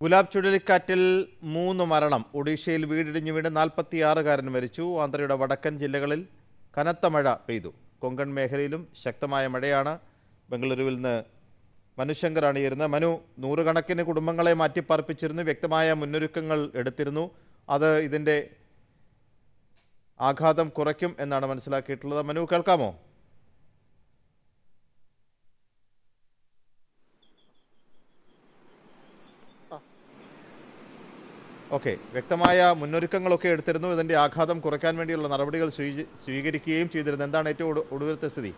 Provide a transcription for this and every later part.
ഗുലാബ് ചുഴലിക്കാറ്റിൽ മൂന്ന് മരണം ഒഡീഷയിൽ വീടിടിഞ്ഞു വീണ് നാൽപ്പത്തിയാറുകാരൻ മരിച്ചു ആന്ധ്രയുടെ വടക്കൻ ജില്ലകളിൽ കനത്ത മഴ പെയ്തു കൊങ്കൺ മേഖലയിലും ശക്തമായ മഴയാണ് ബംഗളൂരുവിൽ നിന്ന് മനുശങ്കറാണ് ചേരുന്നത് മനു നൂറുകണക്കിന് കുടുംബങ്ങളെ മാറ്റിപ്പാർപ്പിച്ചിരുന്നു വ്യക്തമായ മുന്നൊരുക്കങ്ങൾ എടുത്തിരുന്നു അത് ഇതിൻ്റെ ആഘാതം കുറയ്ക്കും എന്നാണ് മനസ്സിലാക്കിയിട്ടുള്ളത് മനു കേൾക്കാമോ ഓക്കെ വ്യക്തമായ മുന്നൊരുക്കങ്ങളൊക്കെ എടുത്തിരുന്നു ഇതിന്റെ ആഘാതം കുറയ്ക്കാൻ വേണ്ടിയുള്ള നടപടികൾ സ്വീകി- സ്വീകരിക്കുകയും ചെയ്തിരുന്നു എന്താണ് ഏറ്റവും ഒടു- ഒടുവിലത്തെ സ്ഥിതി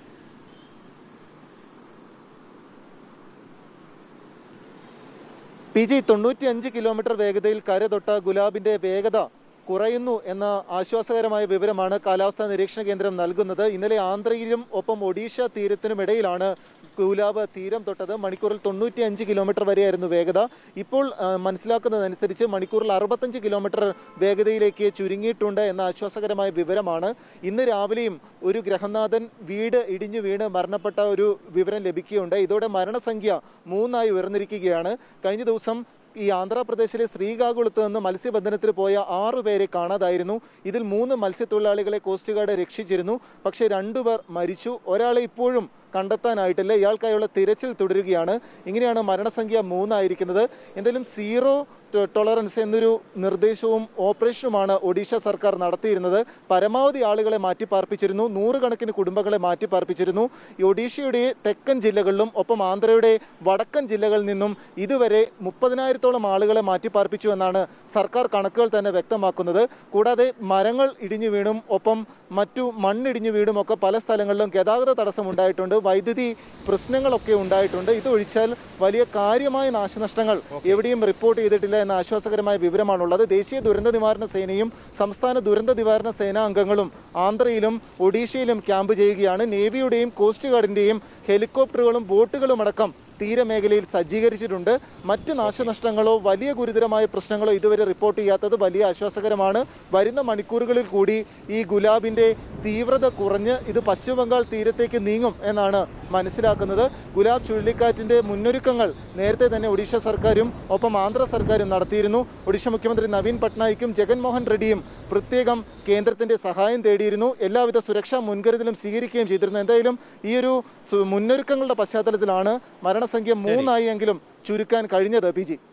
പി ജി തൊണ്ണൂറ്റിയഞ്ച് കിലോമീറ്റർ വേഗതയിൽ കരതൊട്ട ഗുലാബിന്റെ വേഗത കുറയുന്നു എന്ന ആശ്വാസകരമായ വിവരമാണ് കാലാവസ്ഥാ നിരീക്ഷണ കേന്ദ്രം നൽകുന്നത് ഇന്നലെ ആന്ധ്രയിലും ഒപ്പം ഒഡീഷ തീരത്തിനും ഇടയിലാണ് ഗുലാബ് തീരം തൊട്ടത് മണിക്കൂറിൽ തൊണ്ണൂറ്റിയഞ്ച് കിലോമീറ്റർ വരെയായിരുന്നു വേഗത ഇപ്പോൾ ആ, മനസ്സിലാക്കുന്നതനുസരിച്ച് മണിക്കൂറിൽ അറുപത്തഞ്ച് കിലോമീറ്റർ വേഗതയിലേക്ക് ചുരുങ്ങിയിട്ടുണ്ട് എന്ന ആശ്വാസകരമായ വിവരമാണ് ഇന്ന് രാവിലെയും ഒരു ഗ്രഹനാഥൻ വീട് ഇടിഞ്ഞു വീണ് മരണപ്പെട്ട ഒരു വിവരം ലഭിക്കുകയുണ്ട് ഇതോടെ മരണസംഖ്യ മൂന്നായി ഉയർന്നിരിക്കുകയാണ് കഴിഞ്ഞ ദിവസം ഈ ആന്ധ്രാപ്രദേശിലെ ശ്രീകാകുളത്ത് നിന്ന് മത്സ്യബന്ധനത്തിന് പോയ ആറു പേരെ കാണാതായിരുന്നു ഇതിൽ മൂന്ന് മത്സ്യത്തൊഴിലാളികളെ കോസ്റ്റ് ഗാർഡ് രക്ഷിച്ചിരുന്നു പക്ഷേ രണ്ടുപേർ മരിച്ചു ഒരാളെ ഇപ്പോഴും കണ്ടെത്താനായിട്ടില്ല ഇയാൾക്കായുള്ള തിരച്ചിൽ തുടരുകയാണ് ഇങ്ങനെയാണ് മരണസംഖ്യ മൂന്നായിരിക്കുന്നത് എന്തായാലും സീറോ ടോ- ടോളറൻസ് എന്നൊരു നിർദ്ദേശവും ഓപ്പറേഷനുമാണ് ഒഡീഷ സർക്കാർ നടത്തിയിരുന്നത് പരമാവധി ആളുകളെ മാറ്റിപ്പാർപ്പിച്ചിരുന്നു നൂറുകണക്കിന് കുടുംബങ്ങളെ മാറ്റിപ്പാർപ്പിച്ചിരുന്നു ഈ ഒഡീഷയുടെ തെക്കൻ ജില്ലകളിലും ഒപ്പം ആന്ധ്രയുടെ വടക്കൻ ജില്ലകളിൽ നിന്നും ഇതുവരെ മുപ്പതിനായിരത്തോളം ആളുകളെ മാറ്റിപ്പാർപ്പിച്ചു എന്നാണ് സർക്കാർ കണക്കുകൾ തന്നെ വ്യക്തമാക്കുന്നത് കൂടാതെ മരങ്ങൾ ഇടിഞ്ഞു വീണും ഒപ്പം മറ്റു മണ്ണിടിഞ്ഞു വീണും ഒക്കെ പല സ്ഥലങ്ങളിലും ഗതാഗത തടസ്സം ഉണ്ടായിട്ടുണ്ട് വൈദ്യുതി പ്രശ്നങ്ങളൊക്കെ ഉണ്ടായിട്ടുണ്ട് ഇതൊഴിച്ചാൽ വലിയ കാര്യമായ നാശനഷ്ടങ്ങൾ എവിടെയും റിപ്പോർട്ട് ചെയ്തിട്ടില്ല എന്ന ആശ്വാസകരമായ വിവരമാണുള്ളത് ദേശീയ ദുരന്ത നിവാരണ സേനയും സംസ്ഥാന ദുരന്ത നിവാരണ സേനാ അംഗങ്ങളും ആന്ധ്രയിലും ഒഡീഷയിലും ക്യാമ്പ് ചെയ്യുകയാണ് നേവിയുടെയും കോസ്റ്റ് ഗാർഡിന്റെയും ഹെലികോപ്റ്ററുകളും ബോട്ടുകളും അടക്കം തീരമേഖലയിൽ സജ്ജീകരിച്ചിട്ടുണ്ട് മറ്റ് നാശനഷ്ടങ്ങളോ വലിയ ഗുരുതരമായ പ്രശ്നങ്ങളോ ഇതുവരെ റിപ്പോർട്ട് ചെയ്യാത്തത് വലിയ ആശ്വാസകരമാണ് വരുന്ന മണിക്കൂറുകളിൽ കൂടി ഈ ഗുലാബിന്റെ തീവ്രത കുറഞ്ഞ് ഇത് പശ്ചിമ ബംഗാൾ തീരത്തേക്ക് നീങ്ങും എന്നാണ് മനസ്സിലാക്കുന്നത് ഗുലാബ് ചുഴലിക്കാറ്റിന്റെ മുന്നൊരുക്കങ്ങൾ നേരത്തെ തന്നെ ഒഡീഷ സർക്കാരും ഒപ്പം ആന്ധ്ര സർക്കാരും നടത്തിയിരുന്നു ഒഡീഷ മുഖ്യമന്ത്രി നവീൻ പട്നായിക്കും ജഗൻമോഹൻ റെഡ്ഡിയും പ്രത്യേകം കേന്ദ്രത്തിന്റെ സഹായം തേടിയിരുന്നു എല്ലാവിധ സുരക്ഷാ മുൻകരുതലും സ്വീകരിക്കുകയും ചെയ്തിരുന്നു എന്തായാലും ഈ ഒരു സു- മുന്നൊരുക്കങ്ങളുടെ പശ്ചാത്തലത്തിലാണ് മരണസംഖ്യ മൂന്നായി എങ്കിലും ചുരുക്കാൻ കഴിഞ്ഞത് പി ജി